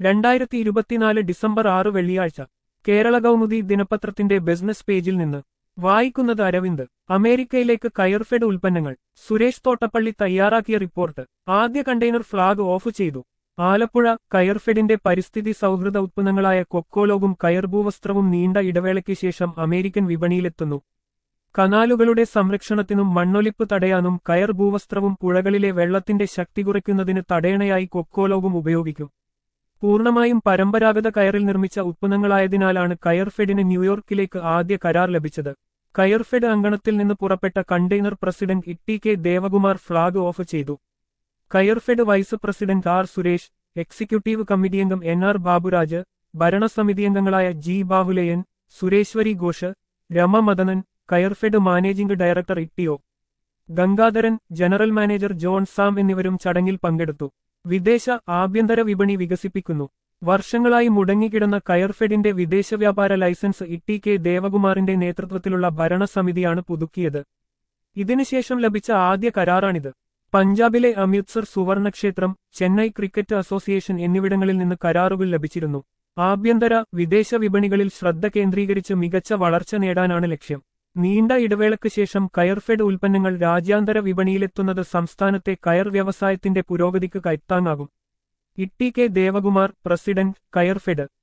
രണ്ടായിരത്തി ഇരുപത്തിനാല് ഡിസംബർ ആറ് വെള്ളിയാഴ്ച കേരള കൗമുദി ദിനപത്രത്തിന്റെ ബിസിനസ് പേജിൽ നിന്ന് വായിക്കുന്നത് അരവിന്ദ് അമേരിക്കയിലേക്ക് കയർഫെഡ് ഉൽപ്പന്നങ്ങൾ സുരേഷ് തോട്ടപ്പള്ളി തയ്യാറാക്കിയ റിപ്പോർട്ട് ആദ്യ കണ്ടെയ്നർ ഫ്ളാഗ് ഓഫ് ചെയ്തു ആലപ്പുഴ കയർഫെഡിന്റെ പരിസ്ഥിതി സൗഹൃദ ഉത്പന്നങ്ങളായ കൊക്കോലോഗും കയർഭൂവസ്ത്രവും നീണ്ട ഇടവേളയ്ക്ക് ശേഷം അമേരിക്കൻ വിപണിയിലെത്തുന്നു കനാലുകളുടെ സംരക്ഷണത്തിനും മണ്ണൊലിപ്പ് തടയാനും കയർ ഭൂവസ്ത്രവും പുഴകളിലെ വെള്ളത്തിന്റെ ശക്തി കുറയ്ക്കുന്നതിന് തടയണയായി കൊക്കോലോഗും ഉപയോഗിക്കും പൂർണ്ണമായും പരമ്പരാഗത കയറിൽ നിർമ്മിച്ച ഉത്പന്നങ്ങളായതിനാലാണ് കയർഫെഡിന് ന്യൂയോർക്കിലേക്ക് ആദ്യ കരാർ ലഭിച്ചത് കയർഫെഡ് അങ്കണത്തിൽ നിന്ന് പുറപ്പെട്ട container president Itty K Devakumar flag off ചെയ്തു Coirfed vice president R Suresh executive committee അംഗം എൻ ആർ ബാബുരാജ് ഭരണസമിതി അംഗങ്ങളായ G Bahuleyan Sureshwari Ghosh Rama Madanan Coirfed managing director ഇട്ടിഒ ഗംഗാധരൻ ജനറൽ മാനേജർ ജോൺ സാം എന്നിവരും ചടങ്ങിൽ പങ്കെടുത്തു വിദേശ ആഭ്യന്തര വിപണി വികസിപ്പിക്കുന്നു വർഷങ്ങളായി മുടങ്ങിക്കിടന്ന കയർഫെഡിന്റെ വിദേശ വ്യാപാര ലൈസൻസ് ഇട്ടി കെ ദേവകുമാറിന്റെ നേതൃത്വത്തിലുള്ള ഭരണസമിതിയാണ് പുതുക്കിയത് ഇതിനുശേഷം ലഭിച്ച ആദ്യ കരാറാണിത് പഞ്ചാബിലെ അമൃത്സർ സുവർണക്ഷേത്രം ചെന്നൈ ക്രിക്കറ്റ് അസോസിയേഷൻ എന്നിവിടങ്ങളിൽ നിന്ന് കരാറുകൾ ലഭിച്ചിരുന്നു ആഭ്യന്തര വിദേശ വിപണികളിൽ ശ്രദ്ധ കേന്ദ്രീകരിച്ച് മികച്ച വളർച്ച നേടാനാണ് ലക്ഷ്യം നീണ്ട ഇടവേളയ്ക്ക് ശേഷം കയർഫെഡ് ഉൽപ്പന്നങ്ങൾ രാജ്യാന്തര വിപണിയിലെത്തുന്നത് സംസ്ഥാനത്തെ കയർ വ്യവസായത്തിന്റെ പുരോഗതിക്ക് കൈത്താങ്ങാകും ഇട്ടി കെ ദേവകുമാർ പ്രസിഡന്റ് കയർഫെഡ്